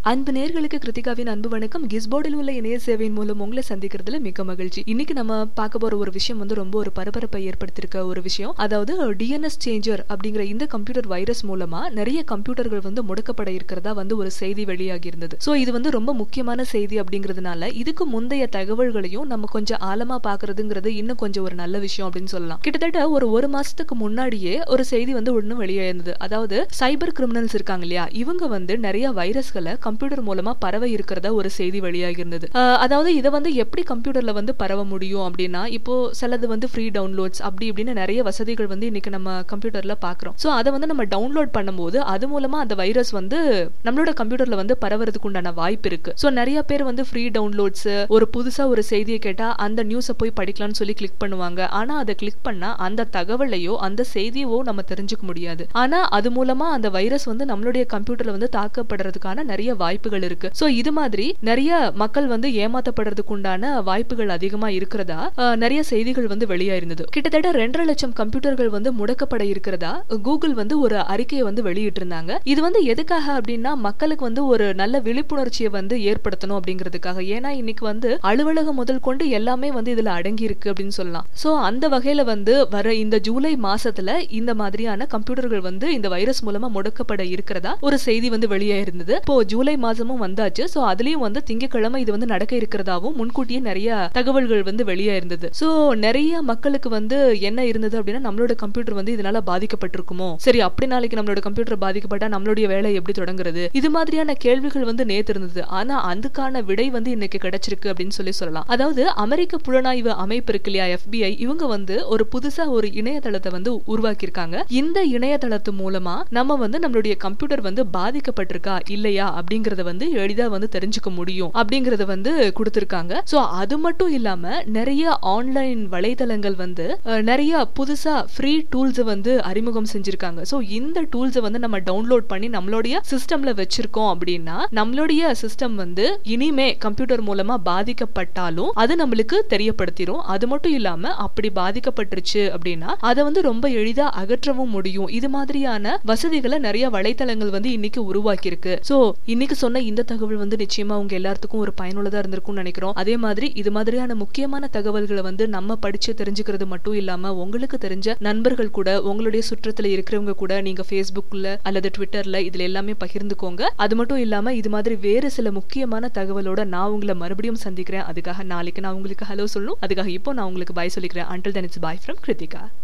அன்பு நேர்களுக்கு கிருத்திகாவின் அன்பு வணக்கம் கிஸ்போர்டில் உள்ள இணைய சேவையின் மூலம் உங்களை சந்திக்கிறதுல மிக்க மகிழ்ச்சி இன்னைக்கு நம்ம பார்க்க போற ஒரு விஷயம் வந்து ரொம்ப ஒரு பரபரப்பை ஏற்படுத்தியிருக்க ஒரு விஷயம் அதாவது டிஎன்எஸ் சேஞ்சர் அப்படிங்கிற இந்த கம்ப்யூட்டர் வைரஸ் மூலமா நிறைய கம்ப்யூட்டர்கள் வந்து முடக்கப்பட இருக்கிறதா வந்து ஒரு செய்தி வெளியாகி இருந்தது ஸோ இது வந்து ரொம்ப முக்கியமான செய்தி அப்படிங்கிறதுனால இதுக்கு முந்தைய தகவல்களையும் நம்ம கொஞ்சம் ஆழமா பாக்குறதுங்கிறது இன்னும் கொஞ்சம் ஒரு நல்ல விஷயம் அப்படின்னு சொல்லலாம் கிட்டத்தட்ட ஒரு ஒரு மாசத்துக்கு முன்னாடியே ஒரு செய்தி வந்து ஒண்ணு வெளியாயிருந்தது அதாவது சைபர் கிரிமினல்ஸ் இருக்காங்க இல்லையா இவங்க வந்து நிறைய வைரஸ்களை கம்ப்யூட்டர் மூலமா பரவ இருக்கிறதா ஒரு செய்தி வெளியாகி இருந்தது அஹ் அதாவது இதை வந்து எப்படி கம்ப்யூட்டர்ல வந்து பரவ முடியும் அப்படின்னா இப்போ சிலது வந்து ஃப்ரீ டவுன்லோட்ஸ் அப்படி இப்படின்னு நிறைய வசதிகள் வந்து இன்னைக்கு நம்ம கம்ப்யூட்டர்ல பாக்குறோம் ஸோ அதை வந்து நம்ம டவுன்லோட் பண்ணும்போது அது மூலமா அந்த வைரஸ் வந்து நம்மளோட கம்ப்யூட்டர்ல வந்து பரவறதுக்கு உண்டான வாய்ப்பு இருக்கு ஸோ நிறைய பேர் வந்து ஃப்ரீ டவுன்லோட்ஸ் ஒரு புதுசா ஒரு செய்தியை கேட்டா அந்த நியூஸை போய் படிக்கலாம்னு சொல்லி கிளிக் பண்ணுவாங்க ஆனா அதை கிளிக் பண்ணா அந்த தகவலையோ அந்த செய்தியோ நம்ம தெரிஞ்சுக்க முடியாது ஆனா அது மூலமா அந்த வைரஸ் வந்து நம்மளுடைய கம்ப்யூட்டர்ல வந்து தாக்கப்படுறதுக்கான நிறைய வாய்ப்புகள் இருக்கு சோ இது மாதிரி நிறைய மக்கள் வந்து ஏமாத்தப்படுறதுக்கு உண்டான வாய்ப்புகள் அதிகமா இருக்கிறதா அஹ், நிறைய செய்திகள் வந்து வெளியாயிருந்தது கிட்டத்தட்ட ரெண்டரை லட்சம் கம்ப்யூட்டர்கள் வந்து முடக்கப்பட இருக்கிறதா கூகுள் வந்து ஒரு அறிக்கையை வந்து வெளியிட்டு இருந்தாங்க இது வந்து எதுக்காக அப்படின்னா மக்களுக்கு வந்து ஒரு நல்ல விழிப்புணர்ச்சியை வந்து ஏற்படுத்தணும் அப்படிங்கிறதுக்காக ஏன்னா இன்னைக்கு வந்து அலுவலகம் முதல் கொண்டு எல்லாமே வந்து இதுல அடங்கி இருக்கு அப்படின்னு சொல்லலாம் சோ அந்த வகையில வந்து வர இந்த ஜூலை மாசத்துல இந்த மாதிரியான கம்ப்யூட்டர்கள் வந்து இந்த வைரஸ் மூலமா முடக்கப்பட இருக்கிறதா ஒரு செய்தி வந்து வெளியாயிருந்தது இப்போ ஜூலை மாசமும் வந்தாச்சு சோ அதுலயும் வந்து திங்கட்கிழமை இது வந்து நடக்க இருக்கிறதாவும் முன்கூட்டியே நிறைய தகவல்கள் வந்து வெளியாயிருந்தது சோ நிறைய மக்களுக்கு வந்து என்ன இருந்தது அப்படின்னா நம்மளோட கம்ப்யூட்டர் வந்து இதனால பாதிக்கப்பட்டிருக்குமோ சரி அப்படி நாளைக்கு நம்மளோட கம்ப்யூட்டர் பாதிக்கப்பட்டா நம்மளுடைய வேலை எப்படி தொடங்குறது இது மாதிரியான கேள்விகள் வந்து நேத்து இருந்தது ஆனா அதுக்கான விடை வந்து இன்னைக்கு கிடைச்சிருக்கு அப்படின்னு சொல்லி சொல்லலாம் அதாவது அமெரிக்க புலனாய்வு அமைப்பு இருக்கு இல்லையா FBI இவங்க வந்து ஒரு புதுசா ஒரு இணையதளத்தை வந்து உருவாக்கியிருக்காங்க இந்த இணையதளத்து மூலமா நம்ம வந்து நம்மளுடைய கம்ப்யூட்டர் வந்து பாதிக்கப்பட்டிருக்கா இல்லையா அப்படிங்கறத வந்து எளிதா வந்து தெரிஞ்சுக்க முடியும் அப்படிங்கறத வந்து கொடுத்திருக்காங்க சோ அது மட்டும் இல்லாம நிறைய ஆன்லைன் வலைதளங்கள் வந்து அஹ், நிறைய புதுசா ஃப்ரீ டூல்ஸ் வந்து அறிமுகம் செஞ்சிருக்காங்க சோ இந்த டூல்ஸை வந்து நம்ம டவுன்லோட் பண்ணி நம்மளுடைய சிஸ்டம்ல வச்சிருக்கோம் அப்படின்னா நம்மளுடைய சிஸ்டம் வந்து இனிமே கம்ப்யூட்டர் மூலமா பாதிக்கப்பட்டாலும் அது நம்மளுக்கு தெரியப்படுத்திடும் அது மட்டும் இல்லாம அப்படி பாதிக்கப்பட்டுருச்சு அப்படின்னா அதை வந்து ரொம்ப எளிதா அகற்றவும் முடியும் இது மாதிரியான வசதிகளை நிறைய வலைத்தளங்கள் வந்து இன்னைக்கு உருவாக்கி இருக்கு சோ இன்னைக்கு சொன்ன இந்த தகவல் வந்து நிச்சயமா உங்க எல்லாத்துக்கும் ஒரு பயனுள்ளதா இருந்திருக்கும்னு நினைக்கிறோம் அதே மாதிரி இது மாதிரியான முக்கியமான தகவல்களை வந்து நம்ம படிச்சு தெரிஞ்சுக்கிறது மட்டும் இல்லாம உங்களுக்கு தெரிஞ்ச நண்பர்கள் கூட உங்களுடைய சுற்றத்துல இருக்கிறவங்க கூட நீங்க Facebookல அல்லது ட்விட்டர்ல இதுல எல்லாமே பகிர்ந்துக்கோங்க அது மட்டும் இல்லாம இது மாதிரி வேறு சில முக்கியமான தகவலோட நான் உங்களை மறுபடியும் சந்திக்கிறேன் அதுக்காக நாளைக்கு நான் உங்களுக்கு ஹலோ சொல்லணும் அதுக்காக இப்போ நான் உங்களுக்கு பாய் சொல்லிக்கிறேன் until then it's bye from Kiruthika